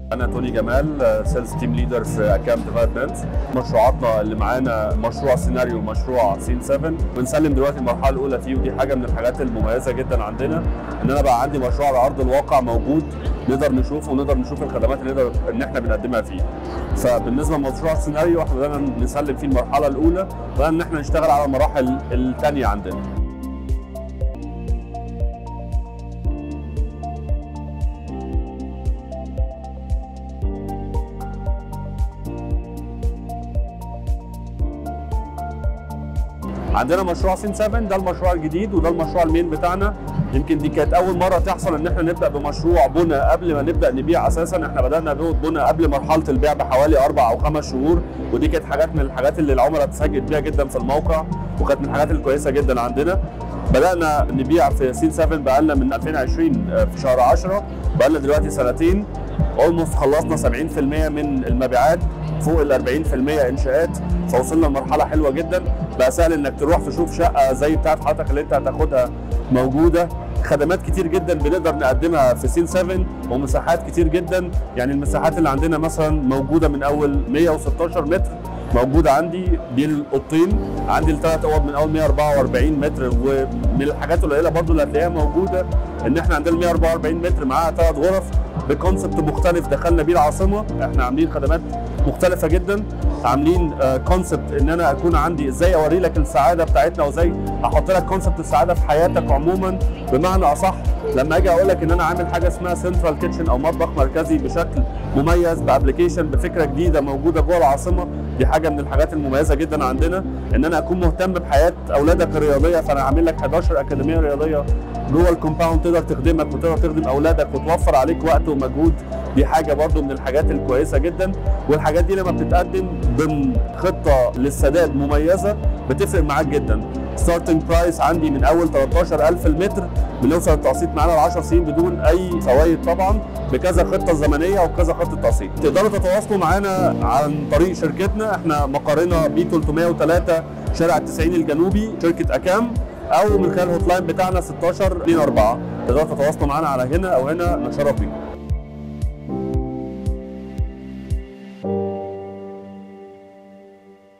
انا توني جمال سيلز تيم ليدر في اكام ديفلوبمنت مشروعاتنا اللي معانا مشروع سيناريو ومشروع سين 7 بنسلم دلوقتي المرحله الاولى فيه ودي حاجه من الحاجات المميزه جدا عندنا ان انا بقى عندي مشروع على ارض الواقع موجود نقدر نشوفه ونقدر نشوف الخدمات اللي نقدر ان احنا بنقدمها فيه فبالنسبه لمشروع السيناريو احنا بدانا نسلم فيه المرحله الاولى بدانا ان احنا نشتغل على المراحل الثانيه عندنا عندنا مشروع سين 7 ده المشروع الجديد وده المشروع المين بتاعنا يمكن دي كانت اول مره تحصل ان احنا نبدا بمشروع بنى قبل ما نبدا نبيع اساسا احنا بدانا بنى قبل مرحله البيع بحوالي اربع او خمس شهور ودي كانت حاجات من الحاجات اللي العملاء اتفاجئت بيها جدا في الموقع وكانت من الحاجات الكويسه جدا عندنا بدانا نبيع في سين 7 بقالنا من 2020 في شهر 10 بقالنا دلوقتي سنتين اولموست خلصنا 70% من المبيعات فوق ال 40% انشاءات فوصلنا لمرحله حلوه جدا بقى سهل انك تروح تشوف شقه زي بتاعت حضرتك اللي انت هتاخدها موجوده خدمات كتير جدا بنقدر نقدمها في سين 7 ومساحات كتير جدا يعني المساحات اللي عندنا مثلا موجوده من اول 116 متر موجوده عندي دي الاوضتين عندي الثلاث اوض من اول 144 متر ومن الحاجات القليله برضو اللي هتلاقيها موجوده ان احنا عندنا 144 متر معاها ثلاث غرف بكونسبت مختلف دخلنا بيه العاصمه احنا عاملين خدمات مختلفه جدا عاملين كونسبت ان انا اكون عندي ازاي اوري لك السعاده بتاعتنا وازاي احط لك كونسبت السعاده في حياتك عموما بمعنى اصح لما اجي اقول لك ان انا عامل حاجه اسمها سنترال كيتشن او مطبخ مركزي بشكل مميز بابلكيشن بفكره جديده موجوده جوه العاصمه دي حاجه من الحاجات المميزه جدا عندنا ان انا اكون مهتم بحياه اولادك الرياضيه فانا عامل لك 11 اكاديميه رياضيه جوه الكومباوند تقدر تخدمك وتقدر تخدم اولادك وتوفر عليك وقت ومجهود دي حاجه برضو من الحاجات الكويسه جدا والحاجات دي لما بتتقدم ضمن خطه للسداد مميزه بتفرق معاك جدا ستارتنج برايس عندي من اول 13000 المتر بنوصل التقسيط معانا ل 10 سنين بدون اي فوائد طبعا بكذا خطه زمنيه وبكذا خطه تقسيط تقدروا تتواصلوا معانا عن طريق شركتنا احنا مقرنا بي 303 شارع التسعين الجنوبي شركه اكام او من خلال الهوت لاين بتاعنا 16 24 تقدروا تتواصلوا معانا على هنا او هنا نتشرف بيكم